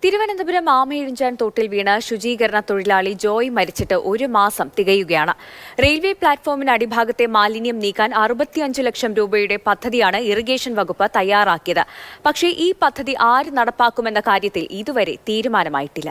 തിരുവനന്തപുരം ആമയിഴഞ്ചാൻ തോട്ടിൽ വീണ് ശുചീകരണ തൊഴിലാളി ജോയ് മരിച്ചിട്ട് ഒരു മാസം തികയുകയാണ് റെയിൽവേ പ്ലാറ്റ്ഫോമിന് അടിഭാഗത്തെ മാലിന്യം നീക്കാൻ അറുപത്തിയഞ്ച് ലക്ഷം രൂപയുടെ പദ്ധതിയാണ് ഇറിഗേഷൻ വകുപ്പ് തയ്യാറാക്കിയത് പക്ഷേ ഈ പദ്ധതി ആര് നടപ്പാക്കുമെന്ന കാര്യത്തിൽ ഇതുവരെ തീരുമാനമായിട്ടില്ല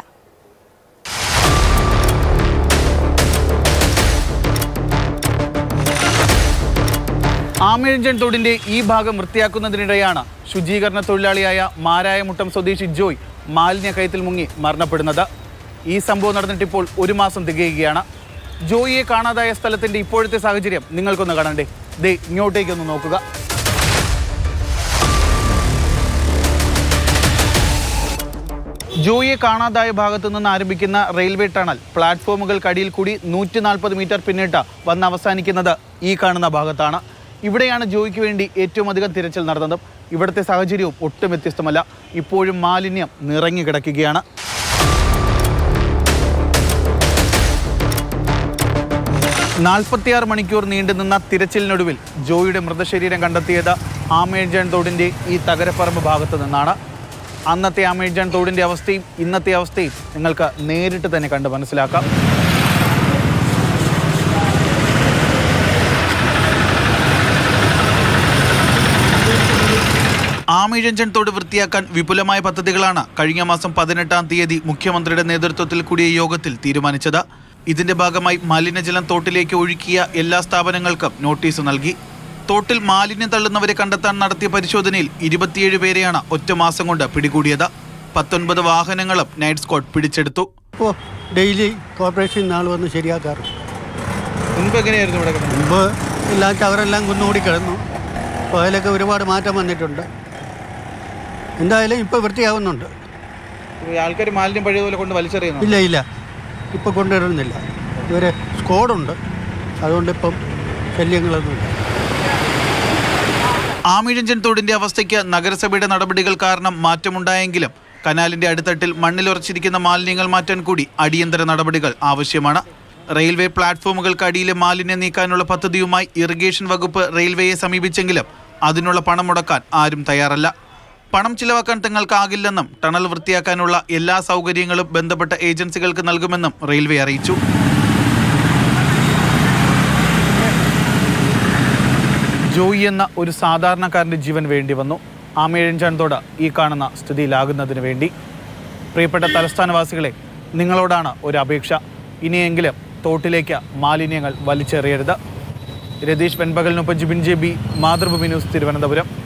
ആമിഴഞ്ചൻ തോടിന്റെ ഈ ഭാഗം വൃത്തിയാക്കുന്നതിനിടെയാണ് ശുചീകരണ തൊഴിലാളിയായ മാരായമുട്ടം സ്വദേശി ജോയ് മാലിന്യ കയത്തിൽ മുങ്ങി മരണപ്പെടുന്നത് ഈ സംഭവം നടന്നിട്ട് ഇപ്പോൾ ഒരു മാസം തികയുകയാണ് ജോയിയെ കാണാതായ സ്ഥലത്തിന്റെ ഇപ്പോഴത്തെ സാഹചര്യം നിങ്ങൾക്കൊന്ന് കാണണ്ടേ ദേ ഇങ്ങോട്ടേക്കൊന്ന് നോക്കുക ജോയിയെ കാണാതായ ഭാഗത്തു നിന്ന് ആരംഭിക്കുന്ന റെയിൽവേ ടണൽ പ്ലാറ്റ്ഫോമുകൾക്കടിയിൽ കൂടി നൂറ്റി നാൽപ്പത് മീറ്റർ പിന്നിട്ട് വന്ന് അവസാനിക്കുന്നത് ഈ കാണുന്ന ഭാഗത്താണ് ഇവിടെയാണ് ജോയിക്ക് വേണ്ടി ഏറ്റവും അധികം തിരച്ചിൽ നടന്നത് ഇവിടുത്തെ സാഹചര്യവും ഒട്ടും വ്യത്യസ്തമല്ല ഇപ്പോഴും മാലിന്യം നിറഞ്ഞു കിടക്കുകയാണ് നാൽപ്പത്തിയാറ് മണിക്കൂർ നീണ്ടുനിന്ന തിരച്ചിലിനൊടുവിൽ ജോയിയുടെ മൃതശരീരം കണ്ടെത്തിയത് ആമേഴ്ജാൻ തോടിൻ്റെ ഈ തകരപ്പറമ്പ് ഭാഗത്ത് നിന്നാണ് അന്നത്തെ ആമേഴ്ജാൻ തോടിൻ്റെ അവസ്ഥയും ഇന്നത്തെ അവസ്ഥയും നിങ്ങൾക്ക് നേരിട്ട് തന്നെ കണ്ട് മനസ്സിലാക്കാം ആമിഴഞ്ചൻ തോട് വൃത്തിയാക്കാൻ വിപുലമായ പദ്ധതികളാണ് കഴിഞ്ഞ മാസം പതിനെട്ടാം തീയതി മുഖ്യമന്ത്രിയുടെ നേതൃത്വത്തിൽ കൂടിയ യോഗത്തിൽ തീരുമാനിച്ചത് ഇതിന്റെ ഭാഗമായി മലിനജലം തോട്ടിലേക്ക് ഒഴുക്കിയ എല്ലാ സ്ഥാപനങ്ങൾക്കും നോട്ടീസ് നൽകി തോട്ടിൽ മാലിന്യം തള്ളുന്നവരെ കണ്ടെത്താൻ നടത്തിയ പരിശോധനയിൽ ഇരുപത്തിയേഴ് പേരെയാണ് ഒറ്റ മാസം കൊണ്ട് പിടികൂടിയത് പത്തൊൻപത് വാഹനങ്ങളും നൈറ്റ് സ്ക്വാഡ് പിടിച്ചെടുത്തു ഇപ്പോൾ ഡെയിലി കോർപ്പറേഷൻ നാൾ വന്ന് ശരിയാക്കാറുണ്ട് മുൻപ് എങ്ങനെയായിരുന്നു ഇവിടെ മുമ്പ് എല്ലാം ചവറെല്ലാം കുന്നുകൂടി കിടന്നു അപ്പോൾ അതിലൊക്കെ ഒരുപാട് മാറ്റം വന്നിട്ടുണ്ട് എന്തായാലും ഇപ്പോൾ വൃത്തിയാവുന്നുണ്ട് ആൾക്കാർ മാലിന്യം പഴയതുപോലെ കൊണ്ട് വലിച്ചെറിയുന്നു ഇല്ല ഇല്ല ഇപ്പോൾ കൊണ്ടുവരുന്നില്ല ഇതുവരെ സ്കോഡുണ്ട് അതുകൊണ്ട് ഇപ്പം ശല്യങ്ങളൊന്നുമില്ല ആമിഴഞ്ചൻ തോടിന്റെ അവസ്ഥയ്ക്ക് നഗരസഭയുടെ നടപടികൾ കാരണം മാറ്റമുണ്ടായെങ്കിലും കനാലിന്റെ അടിത്തട്ടിൽ മണ്ണിലുറച്ചിരിക്കുന്ന മാലിന്യങ്ങൾ മാറ്റാൻ കൂടി അടിയന്തര നടപടികൾ ആവശ്യമാണ് റെയിൽവേ പ്ലാറ്റ്ഫോമുകൾക്ക് അടിയിലെ മാലിന്യം നീക്കാനുള്ള പദ്ധതിയുമായി ഇറിഗേഷൻ വകുപ്പ് റെയിൽവേയെ സമീപിച്ചെങ്കിലും അതിനുള്ള പണം മുടക്കാൻ ആരും തയ്യാറല്ല പണം ചിലവാക്കാൻ തങ്ങൾക്കാകില്ലെന്നും ടണൽ വൃത്തിയാക്കാനുള്ള എല്ലാ സൗകര്യങ്ങളും ബന്ധപ്പെട്ട ഏജൻസികൾക്ക് നൽകുമെന്നും റെയിൽവേ അറിയിച്ചു ജോയി എന്ന ഒരു സാധാരണക്കാരൻ്റെ ജീവൻ വേണ്ടി വന്നു ആമേഴഞ്ചാൻതോട് ഈ കാണുന്ന സ്ഥിതിയിലാകുന്നതിന് വേണ്ടി പ്രിയപ്പെട്ട തലസ്ഥാനവാസികളെ നിങ്ങളോടാണ് ഒരു അപേക്ഷ ഇനിയെങ്കിലും തോട്ടിലേക്ക് മാലിന്യങ്ങൾ വലിച്ചെറിയരുത് രതീഷ് വെൺപകലിനൊപ്പം Jibin J B Mathrubhumi news Thiruvananthapuram